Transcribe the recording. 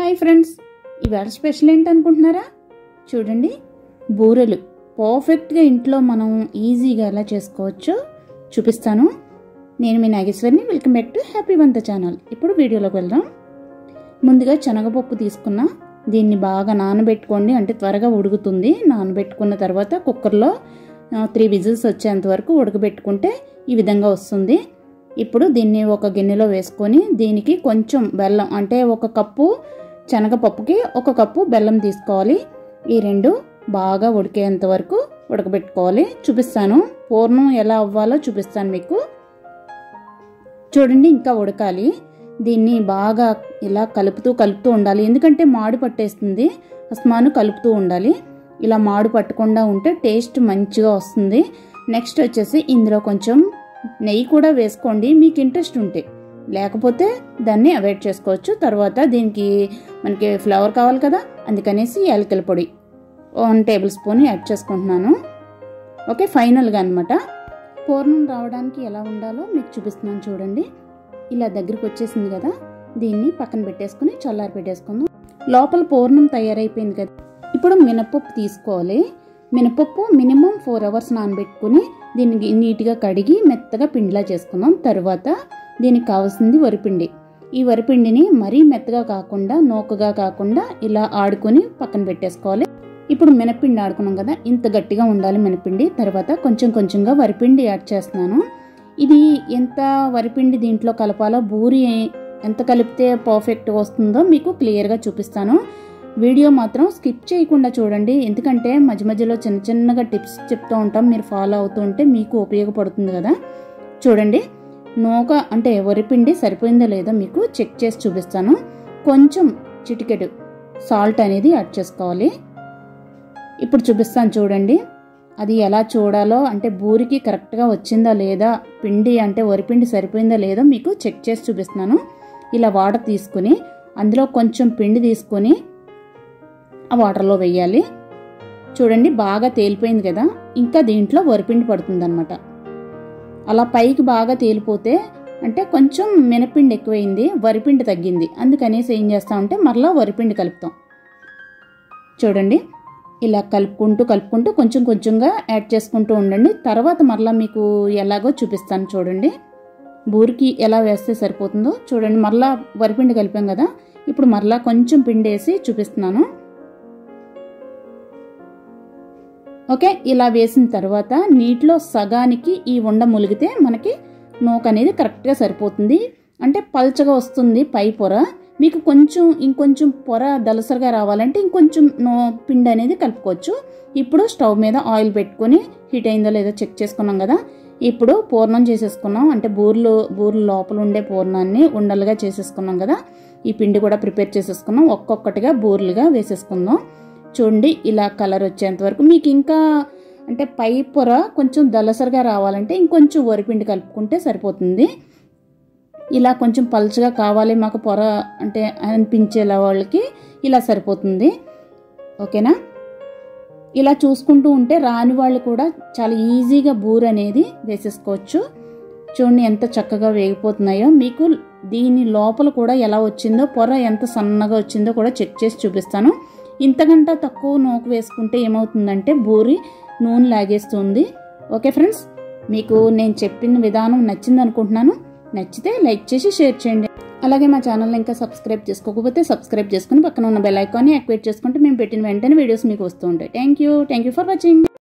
hi friends ఇవాళ special ఏంటనుకుంటున్నారా చూడండి బూరెలు పర్ఫెక్ట్గా ఇంట్లో మనం ఈజీగా ఎలా చేసుకోవచ్చో చూపిస్తాను నేను మీ నాగేశ్వరిని వెల్కమ్ బ్యాక్ టు హ్యాపీ వంత ఛానల్ ఇప్పుడు వీడియోలోకి వెళ్దాం ముందుగా శనగపప్పు తీసుకున్న దీన్ని బాగా నానబెట్టుకోండి అంటే త్వరగా ఉడుకుతుంది నానబెట్టుకున్న తర్వాత కుక్కర్లో త్రీ విజిల్స్ వచ్చేంత వరకు ఉడకబెట్టుకుంటే ఈ విధంగా వస్తుంది ఇప్పుడు దీన్ని ఒక గిన్నెలో వేసుకొని దీనికి కొంచెం బెల్లం అంటే ఒక కప్పు శనగపప్పుకి ఒక కప్పు బెల్లం తీసుకోవాలి ఈ రెండు బాగా ఉడికేంత వరకు ఉడకబెట్టుకోవాలి చూపిస్తాను పూర్ణం ఎలా అవ్వాలో చూపిస్తాను మీకు చూడండి ఇంకా ఉడకాలి దీన్ని బాగా ఇలా కలుపుతూ కలుపుతూ ఉండాలి ఎందుకంటే మాడు పట్టేస్తుంది అస్మాను కలుపుతూ ఉండాలి ఇలా మాడు పట్టకుండా ఉంటే టేస్ట్ మంచిగా వస్తుంది నెక్స్ట్ వచ్చేసి ఇందులో కొంచెం నెయ్యి కూడా వేసుకోండి మీకు ఇంట్రెస్ట్ ఉంటే లేకపోతే దాన్ని అవాయిడ్ చేసుకోవచ్చు తర్వాత దీనికి మనకి ఫ్లవర్ కావాలి కదా అందుకనేసి యాలకల పొడి వన్ టేబుల్ స్పూన్ యాడ్ చేసుకుంటున్నాను ఓకే ఫైనల్గా అనమాట పూర్ణం రావడానికి ఎలా ఉండాలో మీకు చూపిస్తున్నాను చూడండి ఇలా దగ్గరికి వచ్చేసింది కదా దీన్ని పక్కన పెట్టేసుకుని చల్లారి పెట్టేసుకుందాం లోపల పూర్ణం తయారైపోయింది కదా ఇప్పుడు మినపప్పు తీసుకోవాలి మినపప్పు మినిమం ఫోర్ అవర్స్ నానబెట్టుకుని దీన్ని నీట్గా కడిగి మెత్తగా పిండిలా చేసుకుందాం తర్వాత దీనికి కావాల్సింది వరిపిండి ఈ వరిపిండిని మరీ మెత్తగా కాకుండా నూకగా కాకుండా ఇలా ఆడుకొని పక్కన పెట్టేసుకోవాలి ఇప్పుడు మినపిండి ఆడుకున్నాం కదా ఇంత గట్టిగా ఉండాలి మినపిండి తర్వాత కొంచెం కొంచెంగా వరిపిండి యాడ్ చేస్తున్నాను ఇది ఎంత వరిపిండి దీంట్లో కలపాలో బూరి ఎంత కలిపితే పర్ఫెక్ట్ వస్తుందో మీకు క్లియర్గా చూపిస్తాను వీడియో మాత్రం స్కిప్ చేయకుండా చూడండి ఎందుకంటే మధ్య మధ్యలో చిన్న చిన్నగా టిప్స్ చెప్తూ ఉంటాం మీరు ఫాలో అవుతూ ఉంటే మీకు ఉపయోగపడుతుంది కదా చూడండి నూక అంటే వరిపిండి సరిపోయిందో లేదో మీకు చెక్ చేసి చూపిస్తాను కొంచెం చిటికెడు సాల్ట్ అనేది యాడ్ చేసుకోవాలి ఇప్పుడు చూపిస్తాను చూడండి అది ఎలా చూడాలో అంటే బూరికి కరెక్ట్గా వచ్చిందా లేదా పిండి అంటే వరిపిండి సరిపోయిందా లేదో మీకు చెక్ చేసి చూపిస్తున్నాను ఇలా వాటర్ తీసుకుని అందులో కొంచెం పిండి తీసుకొని ఆ వాటర్లో వేయాలి చూడండి బాగా తేలిపోయింది కదా ఇంకా దీంట్లో వరిపిండి పడుతుందన్నమాట అలా పైకి బాగా తేలిపోతే అంటే కొంచెం మినపిండి ఎక్కువైంది వరిపిండి తగ్గింది అందుకనేసి ఏం చేస్తామంటే మరలా వరిపిండి కలుపుతాం చూడండి ఇలా కలుపుకుంటూ కలుపుకుంటూ కొంచెం కొంచెంగా యాడ్ చేసుకుంటూ ఉండండి తర్వాత మరలా మీకు ఎలాగో చూపిస్తాను చూడండి బూరికి ఎలా వేస్తే సరిపోతుందో చూడండి మరలా వరిపిండి కలిపాం కదా ఇప్పుడు మరలా కొంచెం పిండి వేసి చూపిస్తున్నాను ఓకే ఇలా వేసిన తర్వాత నీటిలో సగానికి ఈ ఉండ ములిగితే మనకి నూక అనేది కరెక్ట్గా సరిపోతుంది అంటే పల్చగా వస్తుంది పై పొర మీకు కొంచెం ఇంకొంచెం పొర దలసరిగా రావాలంటే ఇంకొంచెం నో పిండి అనేది కలుపుకోవచ్చు ఇప్పుడు స్టవ్ మీద ఆయిల్ పెట్టుకొని హీట్ అయిందో లేదో చెక్ చేసుకున్నాం కదా ఇప్పుడు పూర్ణం చేసేసుకున్నాం అంటే బూర్లు బూర్లు లోపల ఉండే పూర్ణాన్ని ఉండలుగా చేసేసుకున్నాం కదా ఈ పిండి కూడా ప్రిపేర్ చేసేసుకున్నాం ఒక్కొక్కటిగా బూర్లుగా వేసేసుకుందాం చూడండి ఇలా కలర్ వచ్చేంత వరకు మీకు ఇంకా అంటే పై పొర కొంచెం దలసరిగా రావాలంటే ఇంకొంచెం వరిపిండి కలుపుకుంటే సరిపోతుంది ఇలా కొంచెం పలుచగా కావాలి మాకు పొర అంటే అనిపించేలా వాళ్ళకి ఇలా సరిపోతుంది ఓకేనా ఇలా చూసుకుంటూ ఉంటే రాని వాళ్ళు కూడా చాలా ఈజీగా బూర్ అనేది వేసేసుకోవచ్చు చూడండి ఎంత చక్కగా వేగిపోతున్నాయో మీకు దీని లోపల కూడా ఎలా వచ్చిందో పొర ఎంత సన్నగా వచ్చిందో కూడా చెక్ చేసి చూపిస్తాను ఇంతకంటే తక్కువ నూక వేసుకుంటే ఏమవుతుందంటే బూరి నూనె లాగేస్తుంది ఓకే ఫ్రెండ్స్ మీకు నేను చెప్పిన విధానం నచ్చింది అనుకుంటున్నాను నచ్చితే లైక్ చేసి షేర్ చేయండి అలాగే మా ఛానల్ని ఇంకా సబ్స్క్రైబ్ చేసుకోకపోతే సబ్స్క్రైబ్ చేసుకుని పక్కన ఉన్న బెల్ ఐకాన్ని యాక్టివేట్ చేసుకుంటే మేము పెట్టిన వెంటనే వీడియోస్ మీకు వస్తూ ఉంటాయి thank you thank you for watching